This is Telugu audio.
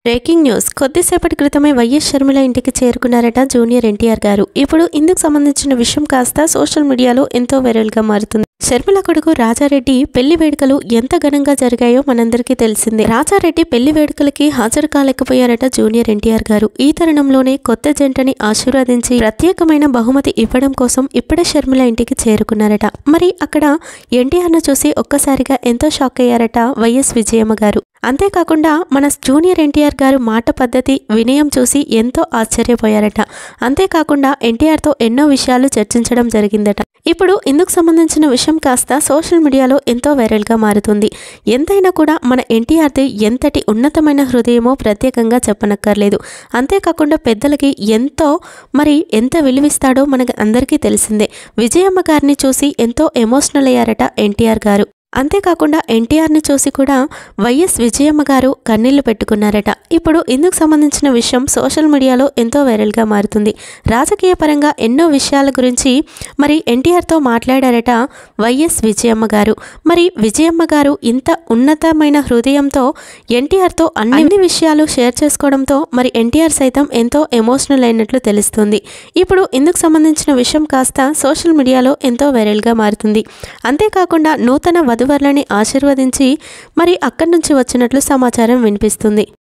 బ్రేకింగ్ న్యూస్ కొద్దిసేపటి క్రితమే వైఎస్ షర్మిల ఇంటికి చేరుకున్నారట జూనియర్ ఎన్టీఆర్ గారు ఇప్పుడు ఇందుకు సంబంధించిన విషయం కాస్త సోషల్ మీడియాలో ఎంతో వైరల్గా మారుతుంది షర్మిల కొడుకు రాజారెడ్డి పెళ్లి వేడుకలు ఎంత ఘనంగా జరిగాయో మనందరికీ తెలిసిందే రాజారెడ్డి పెళ్లి వేడుకలకి హాజరు కాలేకపోయారట జూనియర్ ఎన్టీఆర్ గారు ఈ తరుణంలోనే కొత్త జంటని ఆశీర్వదించి ప్రత్యేకమైన బహుమతి ఇవ్వడం కోసం ఇప్పుడే షర్మిల ఇంటికి చేరుకున్నారట మరి అక్కడ ఎన్టీఆర్ను చూసి ఒక్కసారిగా ఎంతో షాక్ అయ్యారట వైఎస్ విజయమ్మ గారు అంతేకాకుండా మన జూనియర్ ఎన్టీఆర్ గారు మాట పద్ధతి వినయం చూసి ఎంతో ఆశ్చర్యపోయారట అంతేకాకుండా ఎన్టీఆర్తో ఎన్నో విషయాలు చర్చించడం జరిగిందట ఇప్పుడు ఇందుకు సంబంధించిన విషయం కాస్త సోషల్ మీడియాలో ఎంతో వైరల్గా మారుతుంది ఎంతైనా కూడా మన ఎన్టీఆర్ది ఎంతటి ఉన్నతమైన హృదయమో ప్రత్యేకంగా చెప్పనక్కర్లేదు అంతేకాకుండా పెద్దలకి ఎంతో మరి ఎంత విలువిస్తాడో మనకు అందరికీ తెలిసిందే విజయమ్మ గారిని చూసి ఎంతో ఎమోషనల్ అయ్యారట ఎన్టీఆర్ గారు అంతేకాకుండా ఎన్టీఆర్ని చూసి కూడా వైఎస్ విజయమ్మ గారు కన్నీళ్లు పెట్టుకున్నారట ఇప్పుడు ఇందుకు సంబంధించిన విషయం సోషల్ మీడియాలో ఎంతో వైరల్గా మారుతుంది రాజకీయ పరంగా ఎన్నో విషయాల గురించి మరి ఎన్టీఆర్తో మాట్లాడారట వైఎస్ విజయమ్మ గారు మరి విజయమ్మ గారు ఇంత ఉన్నతమైన హృదయంతో ఎన్టీఆర్తో అన్ని విషయాలు షేర్ చేసుకోవడంతో మరి ఎన్టీఆర్ సైతం ఎంతో ఎమోషనల్ అయినట్లు తెలుస్తుంది ఇప్పుడు ఇందుకు సంబంధించిన విషయం కాస్త సోషల్ మీడియాలో ఎంతో వైరల్గా మారుతుంది అంతేకాకుండా నూతన వధువర్లని ఆశీర్వదించి మరి అక్కడి నుంచి వచ్చినట్లు సమాచారం వినిపిస్తుంది